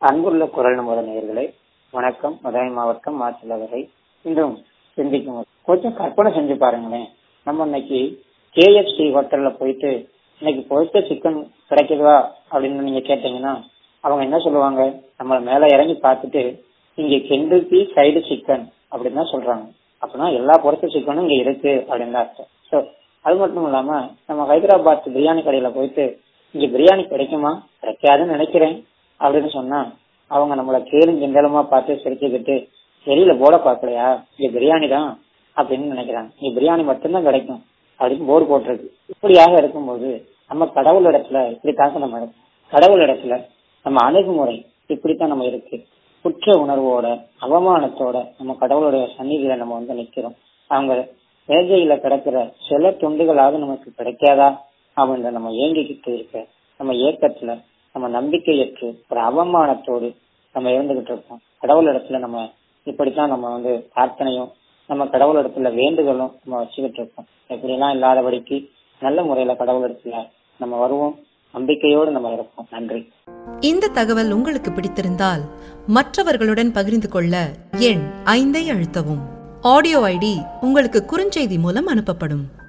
அன்புள்ள குரல் நமது நேயர்களே வணக்கம் மதுரை மாவட்டம் மாசிலவரை இன்றும் சிந்திக்கும் கொஞ்சம் கற்பனை செஞ்சு பாருங்களேன் நம்ம இன்னைக்கு கேஎஃப்சி ஹோட்டல்ல போயிட்டு இன்னைக்கு பொறுத்த சிக்கன் கிடைக்குதா அப்படின்னு நீங்க கேட்டீங்கன்னா அவங்க என்ன சொல்லுவாங்க நம்மள மேல இறங்கி பார்த்துட்டு இங்க கெண்டுக்கி சைடு சிக்கன் அப்படின்னு தான் சொல்றாங்க அப்படின்னா எல்லா பொறுத்த சிக்கனும் இங்க இருக்கு அப்படின்னு தான் அர்த்தம் ஸோ அது மட்டும் இல்லாம நம்ம ஹைதராபாத் பிரியாணி கடையில போயிட்டு இங்க பிரியாணி கிடைக்குமா கிடைக்காதுன்னு நினைக்கிறேன் அப்படின்னு சொன்னா அவங்க நம்மள கேளும் கிண்டலமா பார்த்து சிரிச்சுக்கிட்டு வெளியில போட பார்க்கலையா இங்க பிரியாணி தான் அப்படின்னு நினைக்கிறாங்க இங்க பிரியாணி மட்டும்தான் கிடைக்கும் அப்படின்னு போர்டு போட்டிருக்கு இப்படியாக இருக்கும்போது நம்ம கடவுள் இடத்துல இப்படித்தான் நம்ம இருக்கோம் கடவுள் இடத்துல நம்ம அணுகுமுறை இப்படித்தான் நம்ம இருக்கு குற்ற உணர்வோட அவமானத்தோட நம்ம கடவுளுடைய சந்நிதியில நம்ம வந்து நிக்கிறோம் அவங்க வேகையில கிடக்கிற சில துண்டுகளாவது நமக்கு கிடைக்காதா அப்படின்ற நம்ம ஏங்கிக்கிட்டு இருக்க நம்ம ஏக்கத்துல நம்ம நம்பிக்கையற்று ஒரு அவமானத்தோடு நம்ம இருந்துகிட்டு இருக்கோம் கடவுள் இடத்துல நம்ம இப்படித்தான் நம்ம வந்து பிரார்த்தனையும் நம்ம கடவுள் இடத்துல வேண்டுதலும் நம்ம வச்சுக்கிட்டு இருக்கோம் எப்படிலாம் இல்லாதபடிக்கு நல்ல முறையில கடவுள் இடத்துல நம்ம வருவோம் நம்பிக்கையோடு நம்ம இருப்போம் நன்றி இந்த தகவல் உங்களுக்கு பிடித்திருந்தால் மற்றவர்களுடன் பகிர்ந்து கொள்ள எண் ஐந்தை அழுத்தவும் ஆடியோ ஐடி உங்களுக்கு குறுஞ்செய்தி மூலம் அனுப்பப்படும்